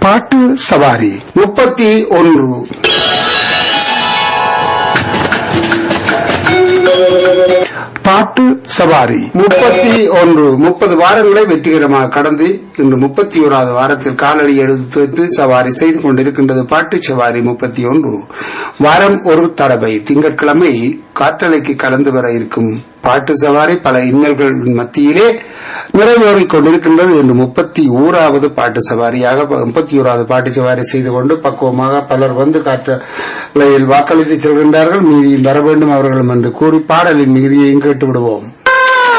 பாட்டு சவாரி முப்பத்தி ஒன்று பாட்டு சவாரி முப்பத்தி ஒன்று முப்பது வாரங்களை வெற்றிகரமாக கடந்து இன்று முப்பத்தி ஓராவது வாரத்தில் காலடி எடுத்து வைத்து சவாரி செய்து கொண்டிருக்கின்றது பாட்டு சவாரி முப்பத்தி ஒன்று வாரம் ஒரு தடவை திங்கட்கிழமை காற்றலைக்கு கலந்து வர இருக்கும் பாட்டு சவாரி பல இன்னல்கள் மத்தியிலே நிறைவேறிக் கொண்டிருக்கின்றது என்று முப்பத்தி ஓராவது பாட்டு சவாரியாக முப்பத்தி ஓராவது பாட்டு சவாரி செய்து கொண்டு பக்குவமாக பலர் வந்து காற்றலையில் வாக்களித்து செல்கின்றார்கள் மீதியும் வர வேண்டும் அவர்களும் என்று கூறி பாடலின் மிகுதியையும் கேட்டு விடுவோம்